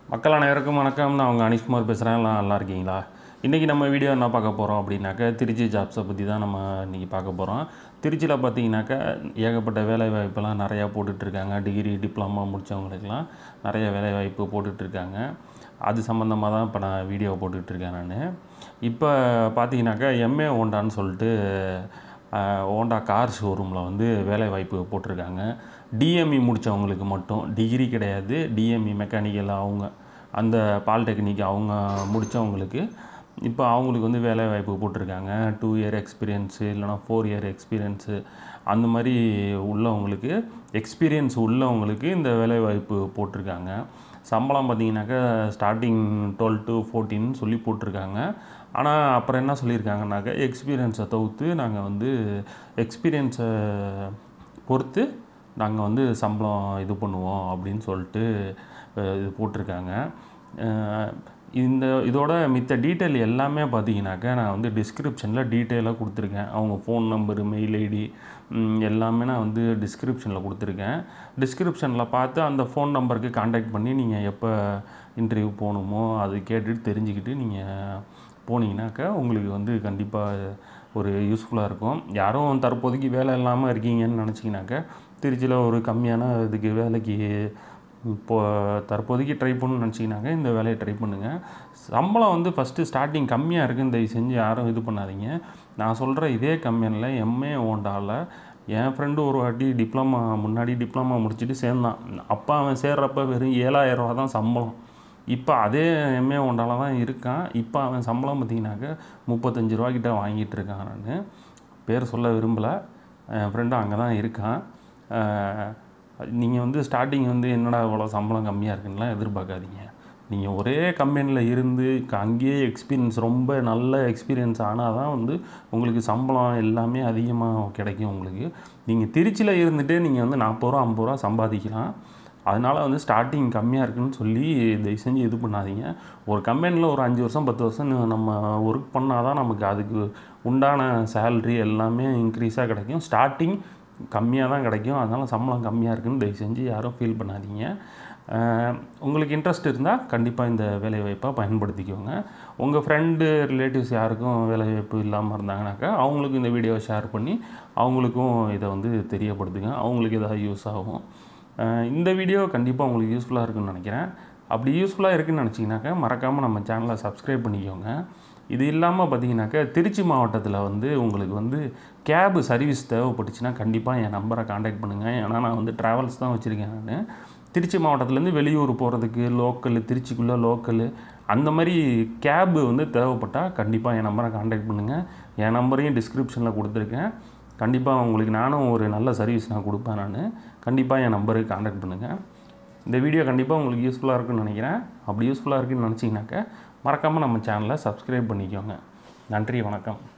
மக்கள் அனைவருக்கும் வணக்கம் நான் உங்கள் அனிஷ்குமார் பேசுகிறேன் எல்லாம் நல்லா இருக்கீங்களா இன்றைக்கி நம்ம வீடியோ என்ன பார்க்க போகிறோம் அப்படின்னாக்கா திருச்சி ஜாப்ஸை பற்றி தான் நம்ம இன்றைக்கி பார்க்க போகிறோம் திருச்சியில் பார்த்தீங்கன்னாக்கா ஏகப்பட்ட வேலை வாய்ப்பெல்லாம் நிறையா போட்டுட்ருக்காங்க டிகிரி டிப்ளமா முடித்தவங்களுக்கெல்லாம் நிறைய வேலை வாய்ப்பு போட்டுட்ருக்காங்க அது சம்மந்தமாக தான் இப்போ நான் வீடியோ போட்டுட்ருக்கேன் நான் இப்போ பார்த்தீங்கன்னாக்கா எம்ஏ ஹோண்டான்னு சொல்லிட்டு ஹோண்டா கார் ஷோரூமில் வந்து வேலை வாய்ப்பு போட்டிருக்காங்க டிஎம்இ முடித்தவங்களுக்கு மட்டும் டிகிரி கிடையாது டிஎம்இ மெக்கானிக்கல் அவங்க அந்த பாலிடெக்னிக் அவங்க முடித்தவங்களுக்கு இப்போ அவங்களுக்கு வந்து வேலை வாய்ப்பு போட்டிருக்காங்க டூ இயர் எக்ஸ்பீரியன்ஸு இல்லைனா ஃபோர் இயர் எக்ஸ்பீரியன்ஸு அந்த மாதிரி உள்ளவங்களுக்கு எக்ஸ்பீரியன்ஸ் உள்ளவங்களுக்கு இந்த வேலை வாய்ப்பு போட்டிருக்காங்க சம்பளம் பார்த்தீங்கன்னாக்கா ஸ்டார்டிங் டுவெல் டு ஃபோர்டீன் சொல்லி போட்டிருக்காங்க ஆனால் அப்புறம் என்ன சொல்லியிருக்காங்கனாக்கா எக்ஸ்பீரியன்ஸை தவிர்த்து நாங்கள் வந்து எக்ஸ்பீரியன்ஸை பொறுத்து நாங்கள் வந்து சம்பளம் இது பண்ணுவோம் அப்படின்னு சொல்லிட்டு அஹ், இது போட்டிருக்காங்க அஹ், இந்த இதோட மித்த டீட்டெயில் எல்லாமே பார்த்தீங்கன்னாக்கா நான் வந்து டிஸ்கிரிப்ஷனில் டீட்டெயிலாக கொடுத்துருக்கேன் அவங்க ஃபோன் நம்பரு மெயில் ஐடி எல்லாமே நான் வந்து டிஸ்கிரிப்ஷனில் கொடுத்துருக்கேன் டிஸ்கிரிப்ஷனில் பார்த்து அந்த ஃபோன் நம்பருக்கு காண்டாக்ட் பண்ணி நீங்கள் எப்போ இன்டர்வியூ போகணுமோ அது கேட்டுட்டு தெரிஞ்சுக்கிட்டு நீங்கள் போனீங்கன்னாக்கா உங்களுக்கு வந்து கண்டிப்பாக ஒரு யூஸ்ஃபுல்லாக இருக்கும் யாரும் தற்போதைக்கு வேலை இல்லாமல் இருக்கீங்கன்னு நினச்சிங்கனாக்கா திருச்சியில் ஒரு கம்மியான இதுக்கு வேலைக்கு இப்போ தற்போதைக்கு ட்ரை பண்ணணும்னு நினச்சிங்கனாக்கா இந்த வேலையை ட்ரை பண்ணுங்கள் சம்பளம் வந்து ஃபஸ்ட்டு ஸ்டார்டிங் கம்மியாக இருக்குன்னு தயவு செஞ்சு யாரும் இது பண்ணாதீங்க நான் சொல்கிற இதே கம்பெனியில் எம்ஏ ஓண்டாவில் என் ஃப்ரெண்டு ஒரு வாட்டி டிப்ளமா முன்னாடி டிப்ளமா முடிச்சுட்டு சேர்ந்தான் அப்போ அவன் சேர்றப்ப வெறும் ஏழாயிரம் ரூபா தான் சம்பளம் இப்போ அதே எம்ஏ ஒன்றால தான் இருக்கான் இப்போ அவன் சம்பளம் பார்த்தீங்கன்னாக்க முப்பத்தஞ்சு ரூபா கிட்ட வாங்கிட்டு இருக்கான் நான் பேர் சொல்ல விரும்பலை என் ஃப்ரெண்டு அங்கே தான் இருக்கான் நீங்கள் வந்து ஸ்டார்டிங் வந்து என்னடா இவ்வளோ சம்பளம் கம்மியாக இருக்குன்னுலாம் எதிர்பார்க்காதீங்க நீங்கள் ஒரே கம்பெனியில் இருந்து க- அங்கேயே எக்ஸ்பீரியன்ஸ் ரொம்ப நல்ல எக்ஸ்பீரியன்ஸ் ஆனால் தான் வந்து உங்களுக்கு சம்பளம் எல்லாமே அதிகமாக கிடைக்கும் உங்களுக்கு நீங்கள் திருச்சியில் இருந்துகிட்டே நீங்கள் வந்து நாற்பது ரூபா ஐம்பது ரூபா சம்பாதிக்கலாம் அதனால் வந்து ஸ்டார்டிங் கம்மியாக இருக்குன்னு சொல்லி தயவு செஞ்சு இது பண்ணாதீங்க ஒரு கம்பெனியில் ஒரு அஞ்சு வருஷம் பத்து வருஷம் நம்ம ஒர்க் பண்ணால் தான் நமக்கு அதுக்கு உண்டான சேல்ரி எல்லாமே இன்க்ரீஸாக கிடைக்கும் ஸ்டார்டிங் கம்மியாக தான் கிடைக்கும் அதனால் சம்பளம் கம்மியாக இருக்குன்னு தயவு செஞ்சு யாரும் ஃபீல் பண்ணாதீங்க அஹ் உங்களுக்கு இன்ட்ரெஸ்ட் இருந்தால் கண்டிப்பாக இந்த வேலைவாய்ப்பை பயன்படுத்திக்கோங்க உங்கள் ஃப்ரெண்டு ரிலேட்டிவ்ஸ் யாருக்கும் வேலைவாய்ப்பு இல்லாமல் இருந்தாங்கனாக்கா அவங்களுக்கு இந்த வீடியோவை ஷேர் பண்ணி அவங்களுக்கும் இதை வந்து தெரியப்படுத்துங்க அவங்களுக்கு ஏதாவது யூஸ் ஆகும் அஹ் இந்த வீடியோ கண்டிப்பாக உங்களுக்கு யூஸ்ஃபுல்லாக இருக்குன்னு நினைக்கிறேன் அப்படி யூஸ்ஃபுல்லாக இருக்குன்னு நினச்சிங்கனாக்கா மறக்காமல் நம்ம சேனலை சப்ஸ்கிரைப் பண்ணிக்கோங்க இது இல்லாமல் பார்த்தீங்கன்னாக்கா திருச்சி மாவட்டத்தில் வந்து உங்களுக்கு வந்து கேபு சர்வீஸ் தேவைப்பட்டுச்சுன்னா கண்டிப்பாக என் நம்பரை காண்டாக்ட் பண்ணுங்கள் ஏன்னா நான் வந்து ட்ராவல்ஸ் தான் வச்சுருக்கேன் நான் திருச்சி மாவட்டத்துலேருந்து வெளியூர் போகிறதுக்கு லோக்கல் திருச்சிக்குள்ளே லோக்கல் அந்த மாதிரி கேபு வந்து தேவைப்பட்டால் கண்டிப்பாக என் நம்பரை காண்டாக்ட் பண்ணுங்கள் என் நம்பரையும் டிஸ்கிரிப்ஷனில் கொடுத்துருக்கேன் கண்டிப்பாக உங்களுக்கு நானும் ஒரு நல்ல சர்வீஸ் நான் கொடுப்பேன் நான் கண்டிப்பாக என் நம்பருக்கு காண்டாக்ட் பண்ணுங்கள் இந்த வீடியோ கண்டிப்பாக உங்களுக்கு யூஸ்ஃபுல்லாக இருக்குன்னு நினைக்கிறேன் அப்படி யூஸ்ஃபுல்லாக இருக்குன்னு நினச்சிங்கனாக்கா மறக்காமல் நம்ம சேனலை சப்ஸ்கிரைப் பண்ணிக்கோங்க நன்றி வணக்கம்